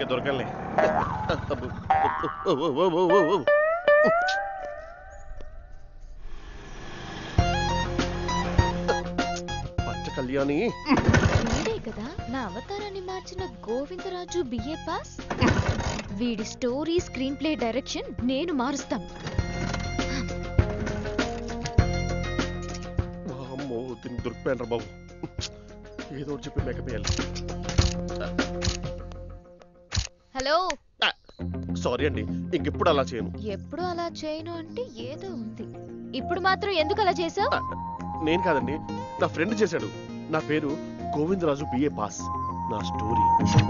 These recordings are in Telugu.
ఏ దొరకలే ఓ, ఓ, ఓ, ఓ, ఓ, ఓ. పచ్చ కళ్యాణి వీడే కదా నా అవతారాన్ని మార్చిన గోవిందరాజు బిఏ పాస్ వీడి స్టోరీ స్క్రీన్ ప్లే డైరెక్షన్ నేను మారుస్తాను అమ్మో దీనికి దొరికిపోయాను బాబు ఏదో ఒకటి చెప్పి మేకప్ వేయాలి హలో సారీ అండి ఇంకెప్పుడు అలా చేయను ఎప్పుడు అలా చేయను అంటే ఏదో ఉంది ఇప్పుడు మాత్రం ఎందుకు అలా చేసావు నేను కాదండి నా ఫ్రెండ్ చేశాడు నా పేరు గోవిందరాజు బిఏ పాస్ నా స్టోరీ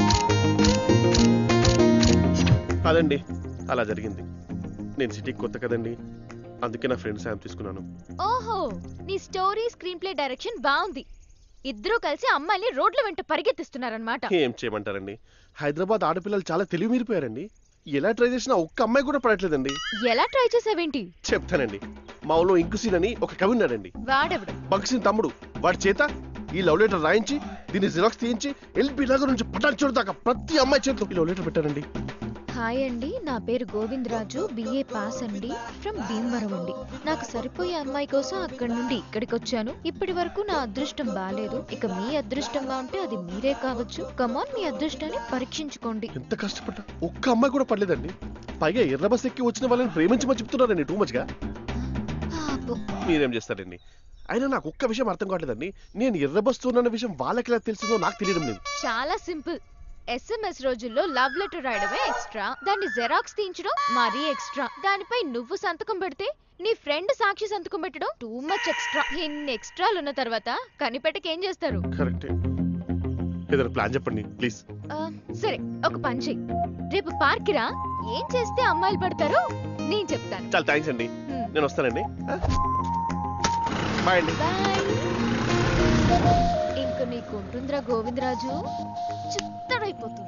కాదండి అలా జరిగింది నేను సిటీకి కొత్త కదండి అందుకే నా ఫ్రెండ్ సాయం తీసుకున్నాను ఓహో నీ స్టోరీ స్క్రీన్ ప్లే డైరెక్షన్ బాగుంది ఇద్దరూ కలిసి అమ్మాయిని రోడ్ల వెంట పరిగెత్తిస్తున్నారన్నమాట ఏం చేయమంటారండి హైదరాబాద్ ఆడపిల్లలు చాలా తెలివి మీరిపోయారండి ఎలా ట్రై చేసినా ఒక్క అమ్మాయి కూడా పడట్లేదండి ఎలా ట్రై చేసావేంటి చెప్తానండి మా ఊళ్ళో ఇంకుసీన్ అని ఒక కవి ఉన్నాడండి వాడెవడు భగత్ తమ్ముడు వాడి చేత ఈ లవ్ లెటర్ రాయించి దీన్ని జిరాక్స్ తీయించి ఎల్పి నగర్ నుంచి పటాన్ చోటు దాకా ప్రతి అమ్మాయి చేతిలో ఈ లవ్ లెటర్ పెట్టారండి హాయ్ అండి నా పేరు గోవిందరాజు బిఏ పాస్ అండి ఫ్రమ్ భీమవరం అండి నాకు సరిపోయే అమ్మాయి కోసం అక్కడి నుండి ఇక్కడికి వచ్చాను ఇప్పటి వరకు నా అదృష్టం బాగాలేదు ఇక మీ అదృష్టం బాగుంటే అది మీరే కావచ్చు కమాన్ మీ అదృష్టాన్ని పరీక్షించుకోండి ఎంత కష్టపడ్డా ఒక్క అమ్మాయి కూడా పడలేదండి పైగా ఎర్ర బస్ ఎక్కి వచ్చిన వాళ్ళని ప్రేమించమని చెప్తున్నారండి టూ మచ్గా పాపం. మీరేం చేస్తారండి అయినా నాకు ఒక్క విషయం అర్థం కావట్లేదండి నేను ఎర్ర బస్ ఉన్న విషయం వాళ్ళకి ఎలా తెలిసిందో నాకు తెలియడం లేదు చాలా సింపుల్ ఎస్ఎంఎస్ రోజుల్లో లవ్ లెటర్ రాయడమే ఎక్స్ట్రా దాన్ని జెరాక్స్ తీయించడం మరీ ఎక్స్ట్రా దానిపై నువ్వు సంతకం పెడితే నీ ఫ్రెండ్ సాక్షి సంతకం పెట్టడం టూ మచ్ ఎక్స్ట్రా ఇన్ని ఎక్స్ట్రాలు ఉన్న తర్వాత కనిపెట్టకి ఏం చేస్తారు కరెక్టే ఏదైనా ప్లాన్ చెప్పండి ప్లీజ్ ఆ, సరే ఒక పని చెయ్యి రేపు పార్క్ రా ఏం చేస్తే అమ్మాయిలు పడతారో నేను చెప్తాను చాలా థ్యాంక్స్ అండి హ్మ్. నేను వస్తానండి బాయ్ అండి బాయ్ ఇంక నీకు ఉంటుందిరా గోవిందరాజు చిత్తడైపోతుంది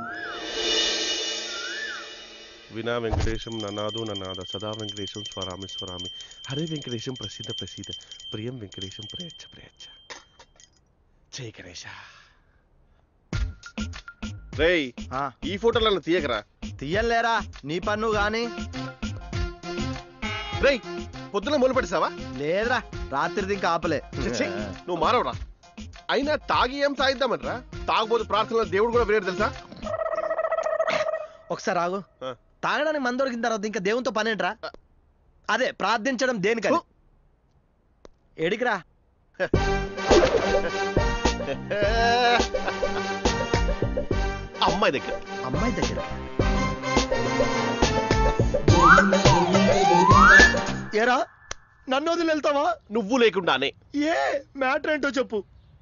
వినా వెంకటేశం ననాదు ననాద సదా వెంకటేశం స్వరామి స్వరామి హరే వెంకటేశం ప్రసిద్ధ ప్రసిద్ధ ప్రియం వెంకటేశం ప్రయచ్చ ప్రయచ్చ జై గణేశ రేయ్ ఆ, ఈ ఫోటోలను తీయకరా తీయలేరా నీ పన్ను గాని రేయ్ పొద్దున మొదలు పెట్టేసావా లేదురా రాత్రిది ఇంకా ఆపలే ఛీ, నువ్వు మారవరా అయినా తాగి ఏం సాయిద్దామనరా తాగబోతు ప్రార్థనలో దేవుడు కూడా వేరేడు తెలుసా ఒకసారి ఆగు ఆ. తాగడానికి మందు దొరికిన తర్వాత ఇంకా దేవునితో పనేంట్రా అదే ప్రార్థించడం దేనికని ఎడికిరా అమ్మాయి దగ్గర అమ్మాయి దగ్గర ఏరా నన్ను వదిలి వెళ్తావా నువ్వు లేకుండానే ఏ మ్యాటర్ ఏంటో చెప్పు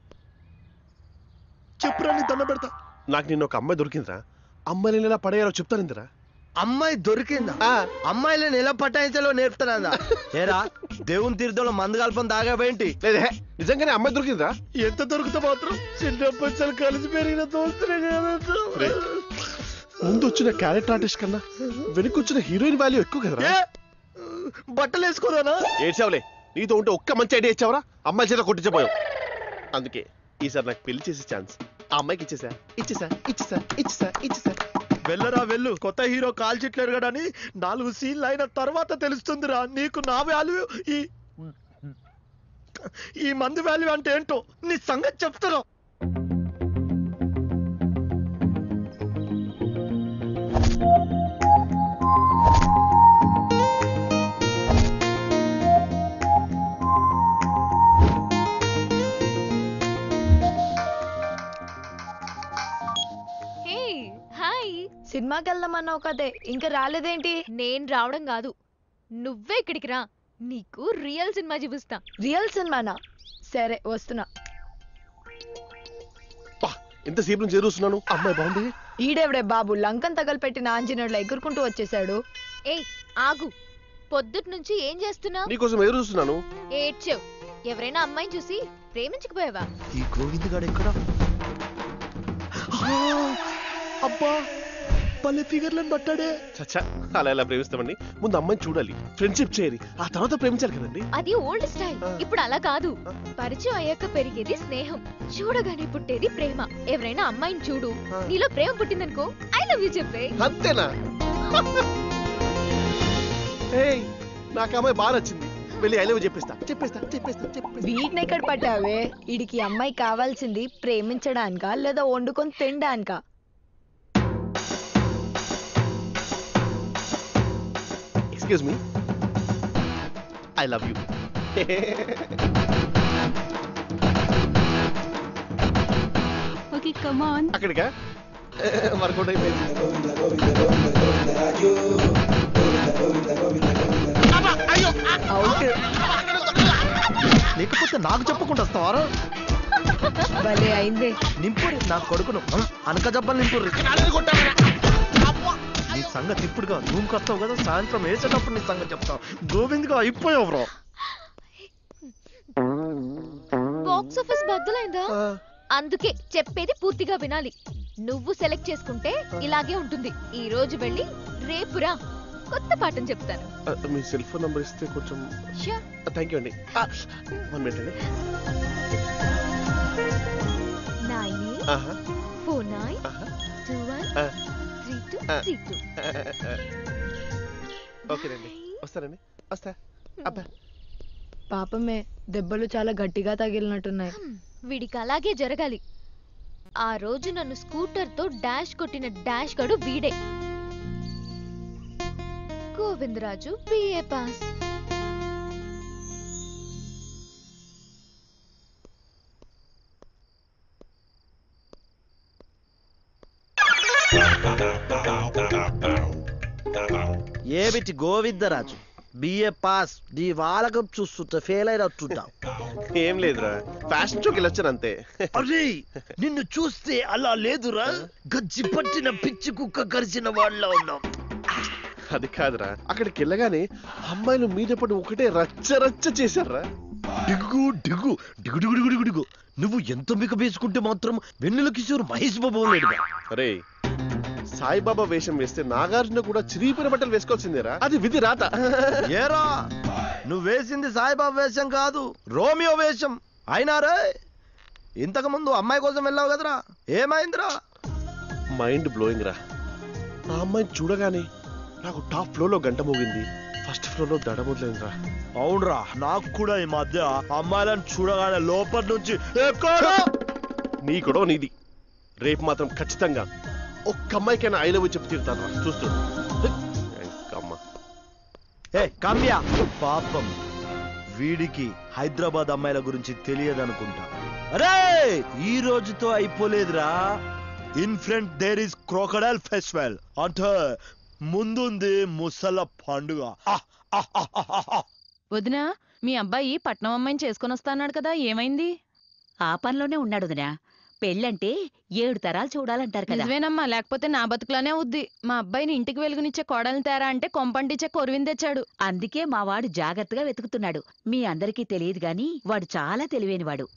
చెప్పురా నీ దండ పెడతా నాకు నిన్న ఒక అమ్మాయి దొరికిందిరా అమ్మాయిని ఎలా పడేయాలో చెప్తానిందిరా అమ్మాయి దొరికిందా ఆ, అమ్మాయిలను ఎలా పటాయించాలో నేర్పుతానందా ఏరా దేవుని తీర్థంలో మందు కలపం దాగావేంటి లేదే నిజంగానే అమ్మాయి దొరికిందిరా ఎంత దొరికితే మాత్రం చిన్నప్పటి కలిసి పెరిగిన దోస్తులే రే, ముందు వచ్చిన క్యారెక్టర్ ఆర్టిస్ట్ కన్నా వెనక్కి వచ్చిన హీరోయిన్ వాల్యూ ఎక్కువ కదరా బట్టలు వేసుకోదానా ఏడ్చావులే నీతో ఉంటే ఒక్క మంచి ఐడియా ఇచ్చావరా అమ్మాయి చేత కొట్టించబోయావు అందుకే ఈసారి నాకు పెళ్లి చేసే ఛాన్స్ ఆ అమ్మాయికి ఇచ్చేసా ఇచ్చేసా ఇచ్చేసా ఇచ్చేసా ఇచ్చేసా వెళ్ళరా వెళ్ళు కొత్త హీరో కాల్ చిట్లేరు కదా అని నాలుగు సీన్లు అయిన తర్వాత తెలుస్తుందిరా నీకు నా వాల్యూ ఈ ఈ మందు వాల్యూ అంటే ఏంటో నీ సంగతి చెప్తారా హే హాయ్ సినిమాకి వెళ్దామన్నావు కదే ఇంకా రాలేదేంటి నేను రావడం కాదు నువ్వే ఇక్కడికి రా నీకు రియల్ సినిమా చూపిస్తా రియల్ సినిమానా సరే వస్తున్నా పా, ఎంతసేపు నుంచి ఎదురుస్తున్నాను అమ్మాయి బాగుంది ఈడెవడే బాబు లంకన్ తగలపెట్టిన ఆంజనేయుడు ఎగురుకుంటూ వచ్చేసాడు ఏయ్ ఆగు పొద్దుట్ నుంచి ఏం చేస్తున్నావు నీకోసం ఎదురు చూస్తున్నాను ఏడ్చావు ఎవరైనా అమ్మాయిని చూసి ప్రేమించకపోయావా ఈ గోవింద్ గాడు ఎక్కడ అబ్బా భలే ఫిగర్లను పట్టాడే చచ్చా అలా ఎలా ప్రేమిస్తామండి ముందు అమ్మాయిని చూడాలి ఫ్రెండ్షిప్ చేయాలి ఆ తర్వాత ప్రేమించాలి కదండి అది ఓల్డ్ స్టైల్ ఇప్పుడు అలా కాదు పరిచయం అయ్యాక పెరిగేది స్నేహం చూడగానే పుట్టేది ప్రేమ ఎవరైనా అమ్మాయిని చూడు ఆ. నీలో ప్రేమ పుట్టిందనుకో ఐ లవ్ యూ చెప్పే అంతేనా ఏయ్ నాకు ఆ అమ్మాయి బాగా నచ్చింది వెళ్ళి ఐ లవ్ చెప్పేస్తా చెప్పేస్తా చెప్పేస్తా చెప్పేస్తా వీటిని ఎక్కడ పట్టావే ఇడికి అమ్మాయి కావాల్సింది ప్రేమించడానికా లేదా వండుకొని తినడానికా excuse me I love you okay come on అక్కడికా వర్కౌట్ అయిపోయింది అబ్బా, అయ్యో అవుట్ లేకపోతే నాకు చెప్పకుండా వస్తావారా భలే అయిందే నింపురి నా కొడుకును అనక జబ్బలు నింపురి కాలేజీ కొట్టావరా? అబ్బా. నీ సంగతి ఇప్పుడుగా రూమ్కి వస్తావు కదా సాయంత్రం వేసేటప్పుడు నీ సంగతి చెప్తావు గోవింద్గా అయిపోయావు బ్రో బాక్స్ ఆఫీస్ బద్దలైందా ఆ, అందుకే చెప్పేది పూర్తిగా వినాలి నువ్వు సెలెక్ట్ చేసుకుంటే ఇలాగే ఉంటుంది ఈ రోజు వెళ్ళి రేపు రా కొత్త పాఠం చెప్తాను ఆ, మీ సెల్ ఫోన్ నంబర్ ఇస్తే కొంచెం Sure. థ్యాంక్ యూ అండి వన్ మినిట్ అండి నైన్ ఆహా, ఫోర్ నైన్ ఆహా. టూ వన్ ఆ, త్రీ టూ ఆ. త్రీ టూ ఓకేనండి వస్తానండి వస్తా అబ్బా పాపమే దెబ్బలు చాలా గట్టిగా తగిలినట్టున్నాయి వీడికి అలాగే జరగాలి ఆ రోజు నన్ను స్కూటర్ తో డాష్ కొట్టిన డాష్ గడు వీడే గోవిందరాజు బిఏ పాస్ ఏమిటి గోవిందరాజు బిఏ పాస్ నీ వాలకం చూస్తుంటే ఫెయిల్ అయినట్టుంటావు ఏం లేదురా ఫ్యాషన్ షోకి వెళ్ళొచ్చాను అంతే అరే నిన్ను చూస్తే అలా లేదురా గజ్జి పట్టిన పిచ్చి కుక్క కరిచిన వాళ్ళ ఉన్నావు అది కాదురా అక్కడికి వెళ్ళగానే అమ్మాయిలు మీద పడి ఒకటే రచ్చ రచ్చ చేశారా డిగ్గు డిగ్గు డిగు డిగు డిగు డిగు డిగు నువ్వు ఎంత మిక వేసుకుంటే మాత్రం వెన్నెల కిషోర్ మహేష్ బాబు లేడుగా అరే సాయిబాబా వేషం వేస్తే నాగార్జున కూడా చిరిగిపోయిన బట్టలు వేసుకోవాల్సిందేరా అది విధి రాత ఏరా నువ్వు వేసింది సాయిబాబా వేషం కాదు రోమియో వేషం అయినా రే ఇంతకు ముందు అమ్మాయి కోసం వెళ్ళావు కదరా ఏమైందిరా మైండ్ బ్లోయింగ్ రా ఆ అమ్మాయిని చూడగానే నాకు టాప్ ఫ్లోర్ లో గంట మోగింది ఫస్ట్ ఫ్లోర్ లో దడ మొదలైందిరా అవునరా నాకు కూడా ఈ మధ్య అమ్మాయిలను చూడగానే లోపల నుంచి ఎక్కడో నీ కూడా నీది రేపు మాత్రం ఖచ్చితంగా ఒక్క అమ్మాయికైనా ఐ లవ్ చెప్పి తీరుతాను రా చూస్తూ అమ్మ ఏ కామ్య పాపం వీడికి హైదరాబాద్ అమ్మాయిల గురించి తెలియదనుకుంటా అరే ఈ రోజుతో అయిపోలేదురా in front there is crocodile festival అంటే ముందుంది ముసల పండుగ ఆహ్, ఆహ్, ఆహ్, ఆహ్, ఆహ్. వదినా మీ అబ్బాయి పట్నం అమ్మాయిని చేసుకొని వస్తాన్నాడు కదా ఏమైంది ఆ పనిలోనే ఉన్నాడు వదినా పెళ్ళంటే ఏడు తరాలు చూడాలంటారు కదా నిజమేనమ్మా లేకపోతే నా బతుకులానే అవుద్ది మా అబ్బాయిని ఇంటికి వెలుగునిచ్చే కోడల్ని తేరా అంటే కొంపంటిచ్చే కొరువిని తెచ్చాడు అందుకే మా వాడు జాగ్రత్తగా వెతుకుతున్నాడు మీ అందరికీ తెలియదు గాని వాడు చాలా తెలివైనవాడు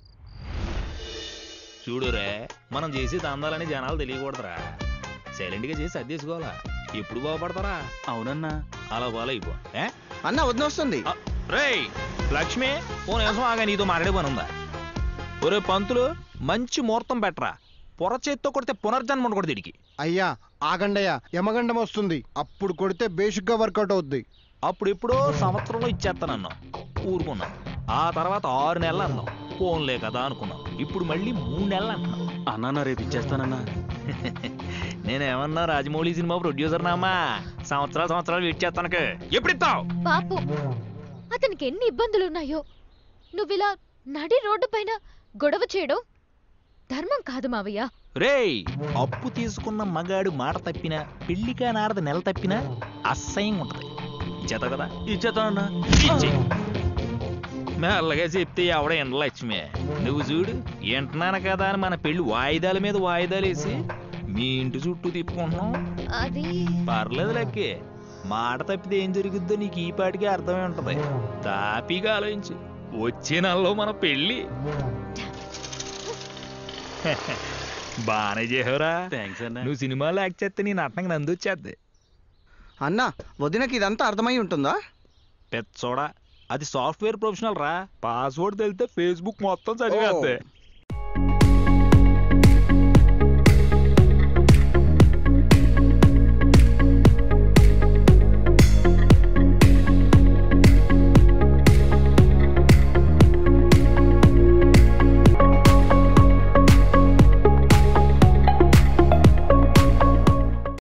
చూడురే మనం చేసే దందాలని జనాలు తెలియకూడదురా సైలెంట్ గా చేసి అద్దెసుకోవాలా ఎప్పుడు బాగుపడతారా అవునన్నా అలా బాగా అయిపో ఏ? అన్న వదిన వస్తుంది ఆ, రేయ్ లక్ష్మి ఓ నిమిషం ఆగా నీతో మాట్లాడే పని ఉందా ఒరే పంతులు మంచి ముహూర్తం పెట్టరా పొర చేత్తో కొడితే పునర్జన్మ ఉండకూడదు ఇడికి అయ్యా ఆగండయ్యా యమగండం వస్తుంది అప్పుడు కొడితే బేసిక్ గా వర్కౌట్ అవుద్ది అప్పుడు ఎప్పుడో సంవత్సరంలో ఇచ్చేస్తానన్నాం ఊరుకున్నాం ఆ తర్వాత ఆరు నెలలు అన్నాం ఫోన్లే కదా అనుకున్నాం ఇప్పుడు మళ్ళీ మూడు నెలలు అంటున్నాం అన్నా రేపు ఇచ్చేస్తానన్నా నేనేమన్నా రాజమౌళి సినిమా ప్రొడ్యూసర్ నామా సంవత్సరాలు సంవత్సరాలు వెయిట్ చేస్తానకే ఎప్పుడు ఇస్తావు పాపం అతనికి ఎన్ని ఇబ్బందులున్నాయో నువ్విలా నడి రోడ్డు పైన గొడవ చేయడం ధర్మం కాదు మావయ్య రేయ్ అప్పు తీసుకున్న మగాడు మాట తప్పినా పెళ్లికా నారద నెల తప్పినా అసహ్యంగా ఉంటది ఇచ్చేత కదా ఇచ్చేతానన్నా ఇచ్చేయ్. మెల్లగా చెప్తే ఎవడ ఎండ లక్ష్మి నువ్వు చూడు వింటున్నాను కదా అని మన పెళ్లి వాయిదాల మీద వాయిదాలు వేసి మీ ఇంటి చుట్టూ తిప్పుకుంటున్నాం అది పర్లేదు లక్కి మాట తప్పితే ఏం జరుగుద్దో నీకు ఈ పాటికి అర్థమై ఉంటది తాపీగా ఆలోచించు వచ్చే నెలలో మన పెళ్ళి బాగానే చేసావురా థ్యాంక్స్ అన్న నువ్వు సినిమాలో యాక్ట్ చేస్తే నీ నటనకి నంది వచ్చేద్ది అన్నా వదినకి ఇదంతా అర్థమై ఉంటుందా పెచ్చోడా అది సాఫ్ట్వేర్ ప్రొఫెషనల్ రా పాస్వర్డ్ తెలితే ఫేస్బుక్ మొత్తం చదివేద్ది